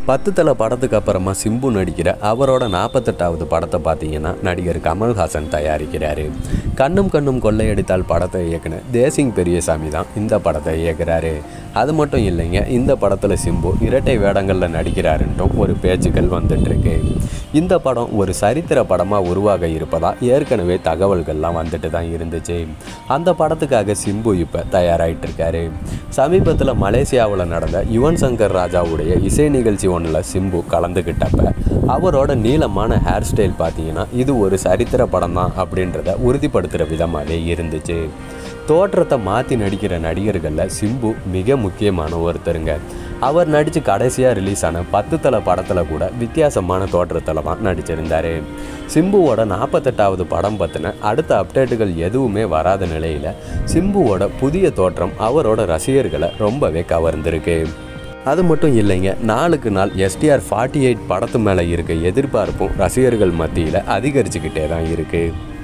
பத்து தலை படத்துக்கு அப்புறமா சிம்பு நடிக்கிற அவரோட நாற்பத்தெட்டாவது படத்தை பார்த்தீங்கன்னா நடிகர் கமல்ஹாசன் தயாரிக்கிறாரு கண்ணும் கண்ணும் கொள்ளையடித்தால் படத்தை இயக்குன தேசிங் பெரியசாமி தான் இந்த படத்தை இயக்குறாரு அது மட்டும் இல்லைங்க இந்த படத்தில் சிம்பு இரட்டை வேடங்களில் நடிக்கிறாருன்ட்டும் ஒரு பேச்சுக்கள் வந்துட்டுருக்கு இந்த படம் ஒரு சரித்திர படமாக உருவாக இருப்பதா ஏற்கனவே தகவல்கள்லாம் வந்துட்டு தான் இருந்துச்சு அந்த படத்துக்காக சிம்பு இப்போ தயாராகிட்டு இருக்காரு சமீபத்தில் மலேசியாவில் நடந்த யுவன் சங்கர் ராஜாவுடைய இசை நிகழ்ச்சி ஒன்றில் சிம்பு கலந்துக்கிட்டப்ப அவரோட நீளமான ஹேர் ஸ்டைல் பார்த்தீங்கன்னா இது ஒரு சரித்திர படம் தான் அப்படின்றத உறுதிப்படுத்துகிற விதமாகவே இருந்துச்சு தோற்றத்தை மாற்றி நடிக்கிற நடிகர்களில் சிம்பு மிக முக்கியமான ஒருத்தருங்க அவர் நடித்து கடைசியாக ரிலீஸ் ஆன பத்து தலை படத்தில் கூட வித்தியாசமான தோற்றத்தில் தான் நடிச்சிருந்தார் சிம்புவோட நாற்பத்தெட்டாவது படம் பற்றின அடுத்த அப்டேட்டுகள் எதுவுமே வராத நிலையில் சிம்புவோட புதிய தோற்றம் அவரோட ரசிகர்களை ரொம்பவே கவர்ந்திருக்கு அது மட்டும் இல்லைங்க நாளுக்கு நாள் எஸ்டிஆர் ஃபார்ட்டி எயிட் படத்து மேலே இருக்க எதிர்பார்ப்பும் ரசிகர்கள் மத்தியில் அதிகரிச்சுக்கிட்டே தான் இருக்குது